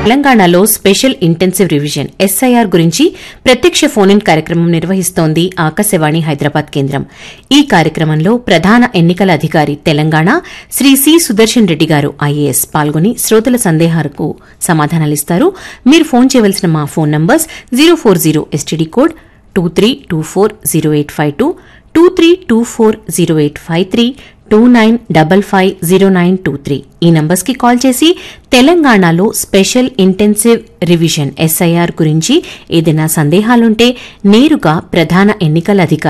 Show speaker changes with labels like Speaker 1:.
Speaker 1: తెలంగాణలో special intensive revision SIR గురించి ప్రత్యక్ష ఫోన్ ఇన్ కార్యక్రమం నిర్వహిస్తోంది ఆకాశవాణి హైదరాబాద్ కేంద్రం ఈ కార్యక్రమంలో ప్రధాన ఎన్నికల అధికారి తెలంగాణ శ్రీ సి సుదర్శన్ రెడ్డి గారు ఐఏఎస్ పాల్గొని శ్రోతల సందేహాలకు సమాధానాలిస్తారు మీరు ఫోన్ చేయవలసిన మా phone numbers zero four zero STD code two three two four zero eight five two two three two four zero eight five three two nine double five zero nine two three ఈ నంబర్స్కి call చేసి తెలంగాణలో special intensive revision SIR గురించి ఏదైనా సందేహాలుంటే నేరుగా ప్రధాన ఎన్నికల అధికారి